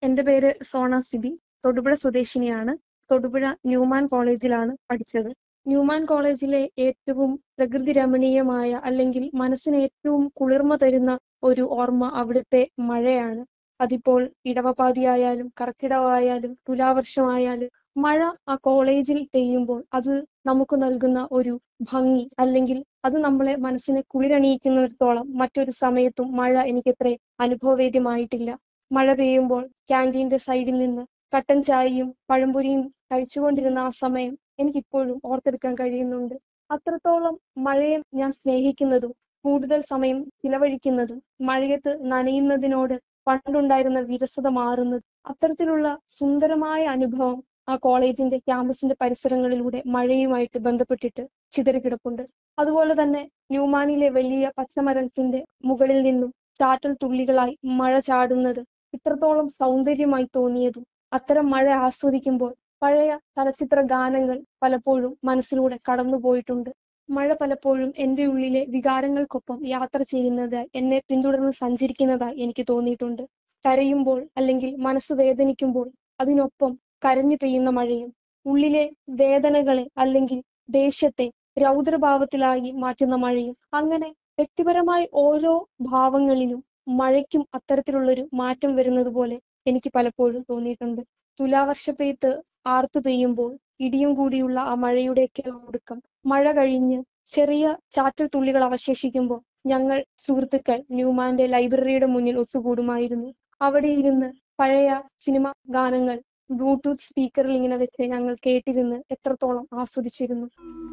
എന്റെ പേര് സോണ സിബി തൊടുപുഴ സ്വദേശിനിയാണ് തൊടുപുഴ ന്യൂമാൻ കോളേജിലാണ് പഠിച്ചത് ന്യൂമാൻ കോളേജിലെ ഏറ്റവും പ്രകൃതി രമണീയമായ അല്ലെങ്കിൽ മനസ്സിന് ഏറ്റവും കുളിർമ തരുന്ന ഒരു ഓർമ്മ അവിടുത്തെ മഴയാണ് അതിപ്പോൾ ഇടവപ്പാതിയായാലും കർക്കിടകമായാലും തുലാവർഷമായാലും മഴ ആ കോളേജിൽ പെയ്യുമ്പോൾ അത് നമുക്ക് നൽകുന്ന ഒരു ഭംഗി അല്ലെങ്കിൽ അത് നമ്മളെ മനസ്സിനെ കുളിരണിയിക്കുന്നിടത്തോളം മറ്റൊരു സമയത്തും മഴ എനിക്കത്ര അനുഭവവേദ്യമായിട്ടില്ല മഴ പെയ്യുമ്പോൾ ക്യാൻറ്റീന്റെ സൈഡിൽ നിന്ന് കട്ടൻ ചായയും പഴംപൊരിയും കഴിച്ചുകൊണ്ടിരുന്ന ആ സമയം എനിക്കിപ്പോഴും ഓർത്തെടുക്കാൻ കഴിയുന്നുണ്ട് അത്രത്തോളം മഴയെ ഞാൻ സ്നേഹിക്കുന്നതും കൂടുതൽ സമയം ചിലവഴിക്കുന്നതും മഴയത്ത് നനയുന്നതിനോട് പണ്ടുണ്ടായിരുന്ന വിരസത മാറുന്നത് അത്തരത്തിലുള്ള സുന്ദരമായ അനുഭവം ആ കോളേജിന്റെ ക്യാമ്പസിന്റെ പരിസരങ്ങളിലൂടെ മഴയുമായിട്ട് ബന്ധപ്പെട്ടിട്ട് ചിതറിക്കിടപ്പുണ്ട് അതുപോലെ തന്നെ ന്യൂമാനിലെ വലിയ പച്ചമരത്തിന്റെ മുകളിൽ നിന്നും ചാറ്റൽ തുള്ളികളായി മഴ ചാടുന്നത് ഇത്രത്തോളം സൗന്ദര്യമായി തോന്നിയതും അത്തരം മഴ ആസ്വദിക്കുമ്പോൾ പഴയ ചലച്ചിത്ര ഗാനങ്ങൾ പലപ്പോഴും മനസ്സിലൂടെ കടന്നുപോയിട്ടുണ്ട് മഴ പലപ്പോഴും എൻ്റെ ഉള്ളിലെ വികാരങ്ങൾക്കൊപ്പം യാത്ര ചെയ്യുന്നതായി എന്നെ പിന്തുടർന്ന് സഞ്ചരിക്കുന്നതായി എനിക്ക് തോന്നിയിട്ടുണ്ട് കരയുമ്പോൾ അല്ലെങ്കിൽ മനസ്സ് വേദനിക്കുമ്പോൾ അതിനൊപ്പം കരഞ്ഞു പെയ്യുന്ന മഴയും ഉള്ളിലെ വേദനകളെ അല്ലെങ്കിൽ ദേഷ്യത്തെ രൗദ്രഭാവത്തിലായി മാറ്റുന്ന മഴയും അങ്ങനെ വ്യക്തിപരമായി ഓരോ ഭാവങ്ങളിലും മഴയ്ക്കും അത്തരത്തിലുള്ളൊരു മാറ്റം വരുന്നത് പോലെ എനിക്ക് പലപ്പോഴും തോന്നിയിട്ടുണ്ട് തുലാവർഷ പെയ്ത്ത് ആർത്തു പെയ്യുമ്പോൾ ഇടിയും കൂടിയുള്ള ആ മഴയുടെയൊക്കെ ഒടുക്കം മഴ കഴിഞ്ഞ് ചെറിയ ചാറ്റൽ തുള്ളികൾ അവശേഷിക്കുമ്പോൾ ഞങ്ങൾ സുഹൃത്തുക്കൾ ന്യൂമാന്റെ ലൈബ്രറിയുടെ മുന്നിൽ ഒത്തുകൂടുമായിരുന്നു അവിടെ ഇരുന്ന് പഴയ സിനിമ ഗാനങ്ങൾ ബ്ലൂടൂത്ത് സ്പീക്കറിൽ ഇങ്ങനെ വെച്ച് ഞങ്ങൾ കേട്ടിരുന്ന് എത്രത്തോളം ആസ്വദിച്ചിരുന്നു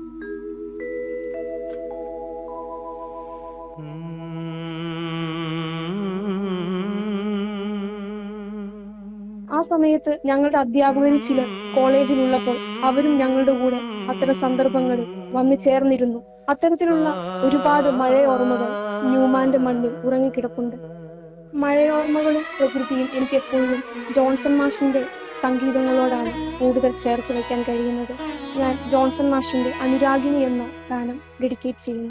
ആ സമയത്ത് ഞങ്ങളുടെ അധ്യാപകരിൽ ചിലർ കോളേജിലുള്ളപ്പോൾ അവരും ഞങ്ങളുടെ കൂടെ അത്തരം സന്ദർഭങ്ങളിൽ വന്നു ചേർന്നിരുന്നു അത്തരത്തിലുള്ള ഒരുപാട് മഴയോർമ്മകൾ ന്യൂമാന്റെ മണ്ണിൽ ഉറങ്ങിക്കിടപ്പുണ്ട് മഴയോർമ്മകളും പ്രകൃതിയും എനിക്ക് എപ്പോഴും ജോൺസൺ മാഷിന്റെ സംഗീതങ്ങളോടാണ് കൂടുതൽ ചേർത്ത് വയ്ക്കാൻ കഴിയുന്നത് ഞാൻ ജോൺസൺ മാഷിന്റെ അനുരാഗിണി എന്ന ഗാനം ഡെഡിക്കേറ്റ് ചെയ്യുന്നു